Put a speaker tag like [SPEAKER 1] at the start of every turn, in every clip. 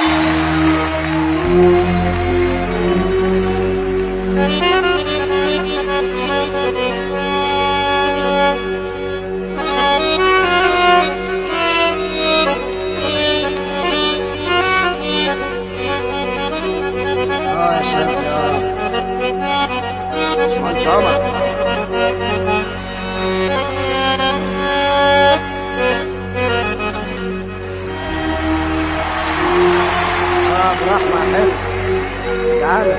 [SPEAKER 1] اه يا شافي اه باشمهندس عمر اه برحمة حلو تعالى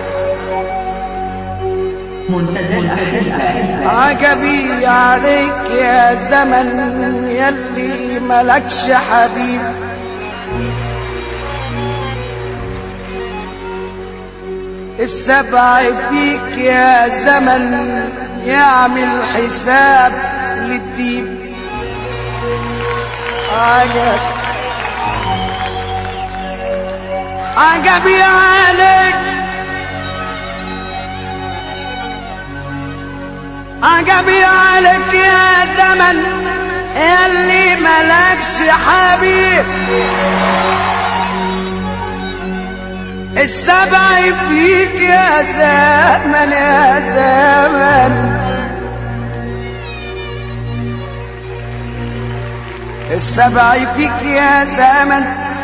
[SPEAKER 2] منتدى الأحبة
[SPEAKER 1] عجبي عليك يا زمن يلي ملكش حبيب السبع فيك يا زمن يعمل حساب للديب عجب عجبي عليك عجبي عليك يا زمن اللي ملكش حبيب السبع فيك يا زمن يا زمن السبع فيك يا زمن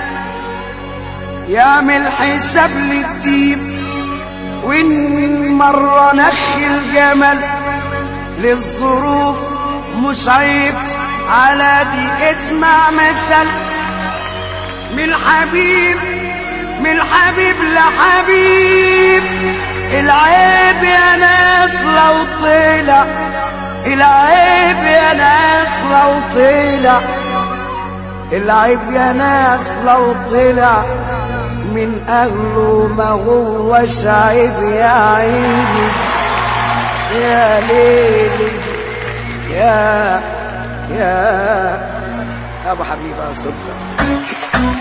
[SPEAKER 1] يعمل حساب للديب وإن مرة نخ الجمل للظروف مش عيب على دي اسمع مثل من حبيب من حبيب لحبيب العيب يا ناس لو طلع العيب يا ناس لو طلع العيب يا ناس لو طلع من أهله ما هوش عيب يا عيني يا ليلي يا يا ابو حبيبه يا سكر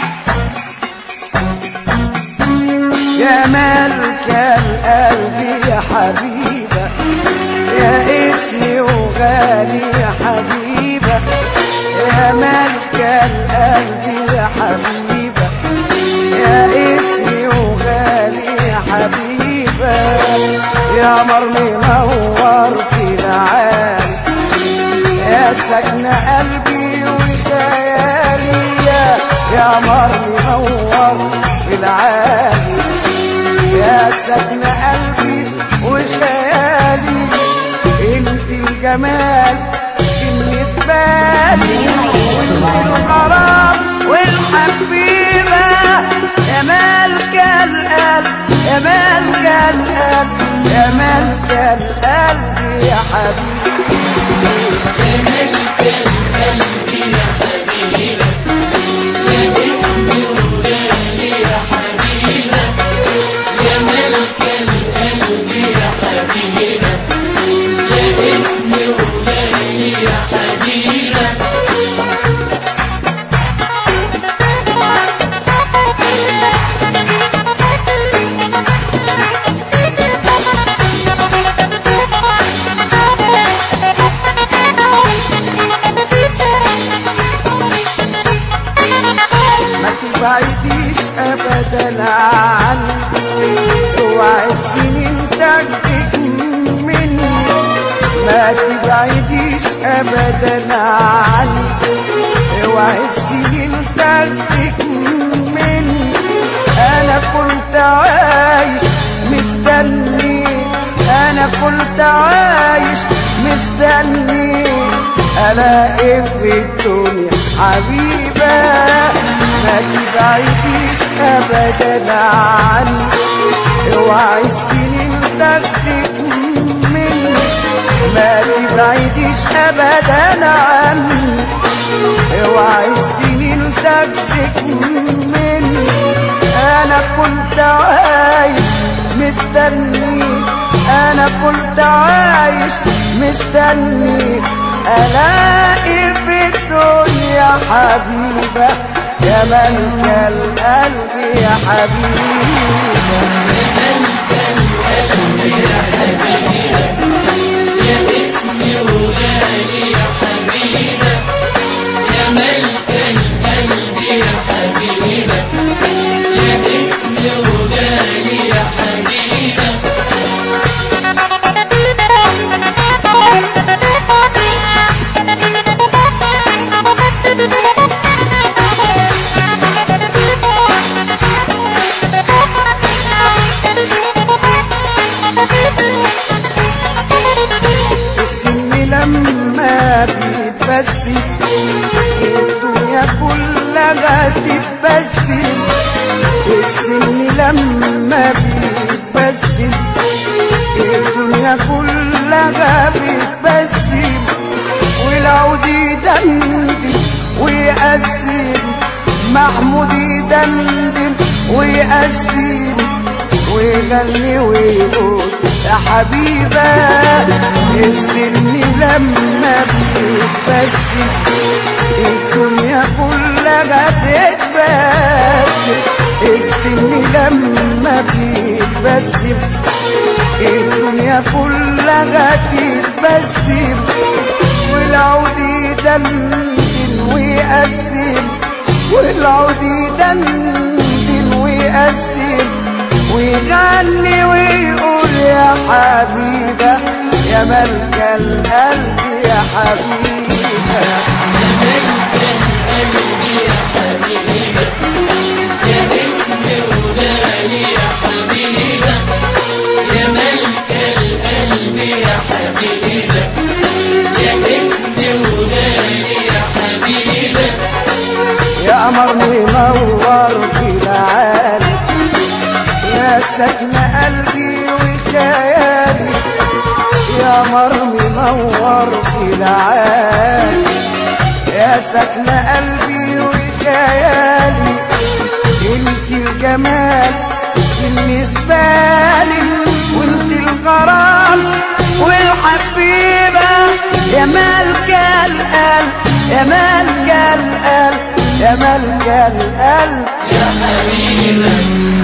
[SPEAKER 1] يا ملك القلب يا حبيبه يا اسمي وغالي يا حبيبه يا ملك القلب يا حبيبه يا اسمي وغالي يا حبيبه يا مر منور في العالم يا سكن قلبي وخيالي يا يا مر منور في العالم يا سكن قلبي وخيالي انت الجمال بالنسبة لي وانت الغرام والحبيبة يا ملك القلب يا ملك القلب يا ملك القلب يا حبيبي ما تبعديش ابدا عني اوعي السنين تاخدك مني ما تبعديش ابدا عني اوعي السنين تاخدك مني انا كنت عايش مستني انا كنت عايش مستني الاقي في الدنيا حبيبه ما تبعديش ابدا عني اوعي السنين تاخدك مني ما تبعديش ابدا عني اوعي السنين تاخدك مني انا كنت عايش مستني انا كنت عايش مستني الاقي في الدنيا حبيبه يا ملك القلب يا حبيبه محمود يدندن ويقسم ويغني ويقول يا حبيبة السن لما بيتبسم الدنيا كلها تتبسم السن لما بيتبسم الدنيا كلها تتبسم والعود يدندن ويقسم والعود يدندن ويقسم ويغني ويقول يا حبيبة يا ملك القلب يا حبيبة يا قمر منور في العالم يا سكن قلبي وخيالي يا قمر منور في العالم يا سكن قلبي وخيالي انت الجمال بالنسبة لي وانت الغرام والحبيبة يا ملك القلب يا ملك القلب يا ملك القلب
[SPEAKER 3] يا حبيبة